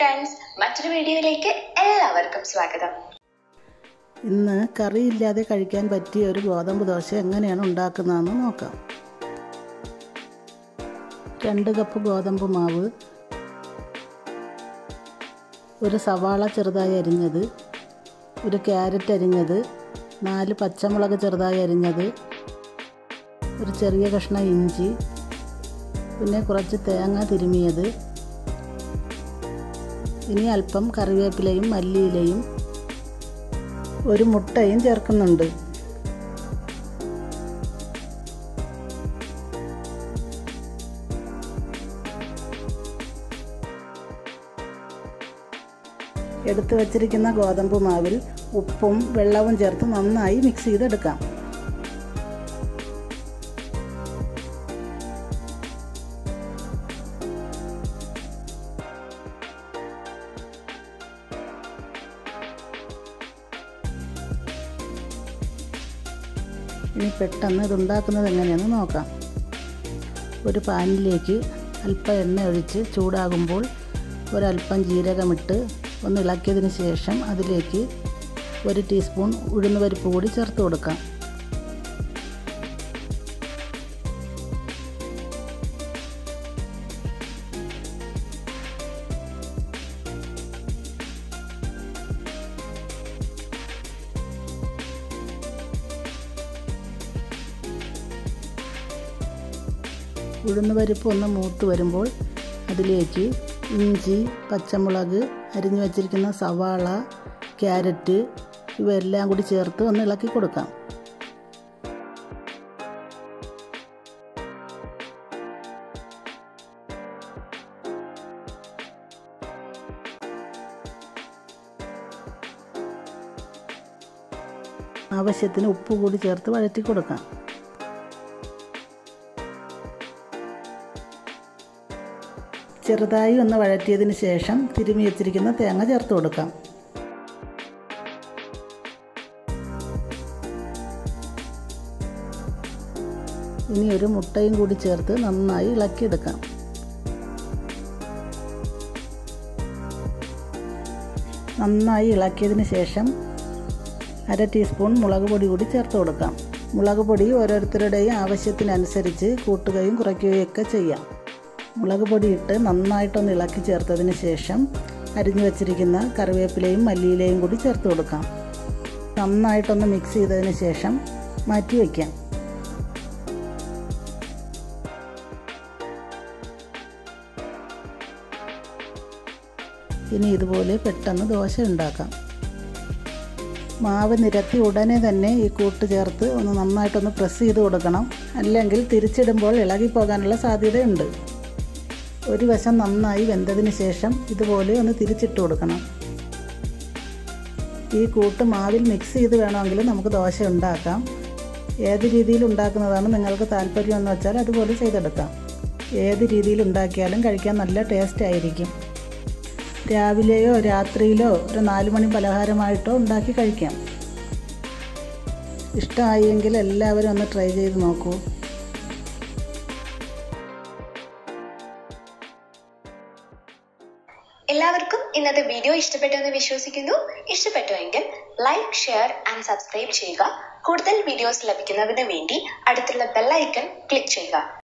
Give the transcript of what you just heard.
friends മറ്റൊരു വീഡിയോയിലേക്ക് എല്ലാവർക്കും സ്വാഗതം ഇന്ന് കറിയില്ലാതെ കഴിക്കാൻ പറ്റിയ ഒരു ഗോതമ്പ് ദോശ എങ്ങനെയാണ് ഉണ്ടാക്കുന്നതെന്ന് നോക്കാം രണ്ട് കപ്പ് ഗോതമ്പ് മാവ് ഒരു സവാള ചെറുതായി അരിഞ്ഞത് ഒരു ക്യാരറ്റ് അരിഞ്ഞത് നാല് പച്ചമുളക് ചെറുതായി അരിഞ്ഞത് ഒരു ചെറിയ കഷ്ണം ഇഞ്ചി പിന്നെ കുറച്ച് തേങ്ങ തിരുമിയത് ഇനി അല്പം കറിവേപ്പിലയും മല്ലിയിലയും ഒരു മുട്ടയും ചേർക്കുന്നുണ്ട് എടുത്തു വച്ചിരിക്കുന്ന ഗോതമ്പ് മാവിൽ ഉപ്പും വെള്ളവും ചേർത്ത് നന്നായി മിക്സ് ചെയ്തെടുക്കാം ഇനി പെട്ടെന്ന് ഇത് ഉണ്ടാക്കുന്നത് എങ്ങനെയെന്ന് നോക്കാം ഒരു പാനിലേക്ക് അല്പം എണ്ണ ഒഴിച്ച് ചൂടാകുമ്പോൾ ഒരല്പം ജീരകമിട്ട് ഒന്ന് ഇളക്കിയതിന് ശേഷം അതിലേക്ക് ഒരു ടീസ്പൂൺ ഉഴുന്ന് പരിപ്പ് കൂടി ചേർത്ത് കൊടുക്കാം ഉഴുന്ന് പരിപ്പ് ഒന്ന് മൂത്ത് വരുമ്പോൾ അതിലേക്ക് ഇഞ്ചി പച്ചമുളക് അരിഞ്ഞു വച്ചിരിക്കുന്ന സവാള ക്യാരറ്റ് ഇവയെല്ലാം കൂടി ചേർത്ത് ഒന്ന് ഇളക്കി കൊടുക്കാം ആവശ്യത്തിന് ഉപ്പ് കൂടി ചേർത്ത് വഴറ്റി കൊടുക്കാം ചെറുതായി ഒന്ന് വഴറ്റിയതിന് ശേഷം തിരുമി വെച്ചിരിക്കുന്ന തേങ്ങ ചേർത്ത് കൊടുക്കാം ഇനി ഒരു മുട്ടയും കൂടി ചേർത്ത് നന്നായി ഇളക്കിയെടുക്കാം നന്നായി ഇളക്കിയതിന് ശേഷം അര ടീസ്പൂൺ മുളക് പൊടി കൂടി ചേർത്ത് കൊടുക്കാം മുളക് പൊടി ഓരോരുത്തരുടെയും ആവശ്യത്തിനനുസരിച്ച് കൂട്ടുകയും കുറയ്ക്കുകയും ഒക്കെ ചെയ്യാം മുളക് പൊടി ഇട്ട് നന്നായിട്ടൊന്ന് ഇളക്കി ചേർത്തതിന് ശേഷം അരിഞ്ഞു വച്ചിരിക്കുന്ന കറിവേപ്പിലയും മല്ലിയിലയും കൂടി ചേർത്ത് കൊടുക്കാം നന്നായിട്ടൊന്ന് മിക്സ് ചെയ്തതിന് ശേഷം മാറ്റി വയ്ക്കാം ഇനി ഇതുപോലെ പെട്ടെന്ന് ദോശ ഉണ്ടാക്കാം മാവ് നിരത്തി ഉടനെ തന്നെ ഈ കൂട്ട് ചേർത്ത് ഒന്ന് നന്നായിട്ടൊന്ന് പ്രസ് ചെയ്ത് കൊടുക്കണം അല്ലെങ്കിൽ തിരിച്ചിടുമ്പോൾ ഇളകിപ്പോകാനുള്ള സാധ്യതയുണ്ട് ഒരു വശം നന്നായി വെന്തതിന് ശേഷം ഇതുപോലെ ഒന്ന് തിരിച്ചിട്ട് കൊടുക്കണം ഈ കൂട്ട് മാവിൽ മിക്സ് ചെയ്ത് വേണമെങ്കിൽ നമുക്ക് ദോശ ഉണ്ടാക്കാം ഏത് രീതിയിൽ ഉണ്ടാക്കുന്നതാണ് നിങ്ങൾക്ക് താല്പര്യം എന്ന് വെച്ചാൽ അതുപോലെ ചെയ്തെടുക്കാം ഏത് രീതിയിൽ ഉണ്ടാക്കിയാലും കഴിക്കാൻ നല്ല ടേസ്റ്റ് ആയിരിക്കും രാവിലെയോ രാത്രിയിലോ ഒരു നാല് മണി പലഹാരമായിട്ടോ ഉണ്ടാക്കി കഴിക്കാം ഇഷ്ടമായെങ്കിൽ എല്ലാവരും ഒന്ന് ട്രൈ ചെയ്ത് നോക്കൂ എല്ലാവർക്കും ഇന്നത്തെ വീഡിയോ ഇഷ്ടപ്പെട്ടു എന്ന് വിശ്വസിക്കുന്നു ഇഷ്ടപ്പെട്ടുവെങ്കിൽ ലൈക്ക് ഷെയർ ആൻഡ് സബ്സ്ക്രൈബ് ചെയ്യുക കൂടുതൽ വീഡിയോസ് ലഭിക്കുന്നതിന് വേണ്ടി അടുത്തുള്ള ബെല്ലൈക്കൺ ക്ലിക്ക് ചെയ്യുക